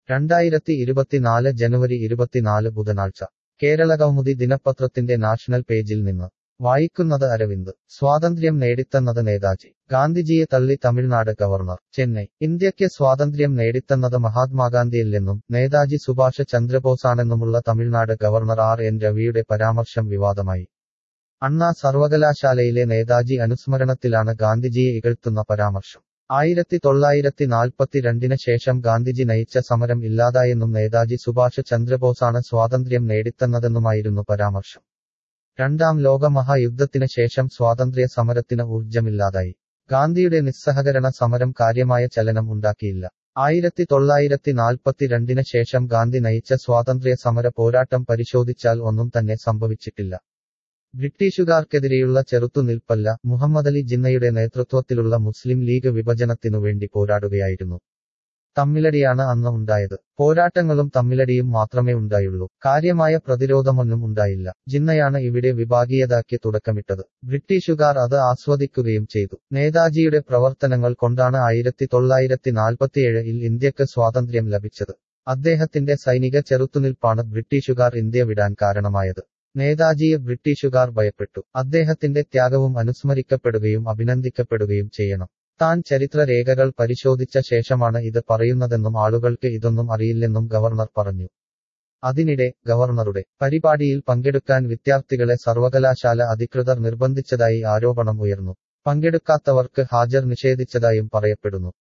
രണ്ടായിരത്തി ഇരുപത്തിനാല് ജനുവരി ഇരുപത്തിനാല് ബുധനാഴ്ച കേരള കൗമുദി ദിനപത്രത്തിന്റെ നാഷണൽ പേജിൽ നിന്ന് വായിക്കുന്നത് അരവിന്ദ് സ്വാതന്ത്ര്യം നേടിത്തന്നത് നേതാജി ഗാന്ധിജിയെ തള്ളി തമിഴ്നാട് ഗവർണർ ചെന്നൈ ഇന്ത്യയ്ക്ക് സ്വാതന്ത്ര്യം നേടിത്തന്നത് മഹാത്മാഗാന്ധിയല്ലെന്നും നേതാജി സുഭാഷ് ചന്ദ്രബോസാണെന്നുമുള്ള തമിഴ്നാട് ഗവർണർ ആർ എൻ രവിയുടെ പരാമർശം വിവാദമായി അണ്ണാ സർവകലാശാലയിലെ നേതാജി അനുസ്മരണത്തിലാണ് ഗാന്ധിജിയെ ഇകഴ്ത്തുന്ന പരാമർശം ആയിരത്തി തൊള്ളായിരത്തി നാൽപ്പത്തിരണ്ടിന് ശേഷം ഗാന്ധിജി നയിച്ച സമരം ഇല്ലാതായെന്നും നേതാജി സുഭാഷ് ചന്ദ്രബോസാണ് സ്വാതന്ത്ര്യം നേടിത്തന്നതെന്നുമായിരുന്നു പരാമർശം രണ്ടാം ലോകമഹായുദ്ധത്തിന് ശേഷം സ്വാതന്ത്ര്യ സമരത്തിന് ഊർജമില്ലാതായി ഗാന്ധിയുടെ നിസ്സഹകരണ സമരം കാര്യമായ ചലനം ഉണ്ടാക്കിയില്ല ആയിരത്തി തൊള്ളായിരത്തി നാൽപ്പത്തിരണ്ടിന് ശേഷം ഗാന്ധി നയിച്ച സ്വാതന്ത്ര്യ സമര പോരാട്ടം പരിശോധിച്ചാൽ ഒന്നും തന്നെ സംഭവിച്ചിട്ടില്ല ബ്രിട്ടീഷുകാർക്കെതിരെയുള്ള ചെറുത്തുനിൽപ്പല്ല മുഹമ്മദലി ജിന്നയുടെ നേതൃത്വത്തിലുള്ള മുസ്ലിം ലീഗ് വിഭജനത്തിനു വേണ്ടി പോരാടുകയായിരുന്നു തമ്മിലടിയാണ് അന്ന് ഉണ്ടായത് പോരാട്ടങ്ങളും തമ്മിലടിയും മാത്രമേ ഉണ്ടായുള്ളൂ കാര്യമായ പ്രതിരോധമൊന്നും ഉണ്ടായില്ല ജിന്നയാണ് ഇവിടെ വിഭാഗീയതയ്ക്ക് തുടക്കമിട്ടത് ബ്രിട്ടീഷുകാർ അത് ആസ്വദിക്കുകയും ചെയ്തു നേതാജിയുടെ പ്രവർത്തനങ്ങൾ കൊണ്ടാണ് ആയിരത്തി തൊള്ളായിരത്തി നാൽപ്പത്തിയേഴിൽ ഇന്ത്യക്ക് സ്വാതന്ത്ര്യം ലഭിച്ചത് അദ്ദേഹത്തിന്റെ സൈനിക ചെറുത്തുനിൽപ്പാണ് ബ്രിട്ടീഷുകാർ ഇന്ത്യ വിടാൻ കാരണമായത് നേതാജിയെ ബ്രിട്ടീഷുകാർ ഭയപ്പെട്ടു അദ്ദേഹത്തിന്റെ ത്യാഗവും അനുസ്മരിക്കപ്പെടുകയും അഭിനന്ദിക്കപ്പെടുകയും ചെയ്യണം താൻ ചരിത്ര രേഖകൾ പരിശോധിച്ച ശേഷമാണ് ഇത് പറയുന്നതെന്നും ആളുകൾക്ക് ഇതൊന്നും അറിയില്ലെന്നും ഗവർണർ പറഞ്ഞു അതിനിടെ ഗവർണറുടെ പരിപാടിയിൽ പങ്കെടുക്കാൻ വിദ്യാർത്ഥികളെ സർവകലാശാല അധികൃതർ നിർബന്ധിച്ചതായി ആരോപണം ഉയർന്നു പങ്കെടുക്കാത്തവർക്ക് ഹാജർ നിഷേധിച്ചതായും പറയപ്പെടുന്നു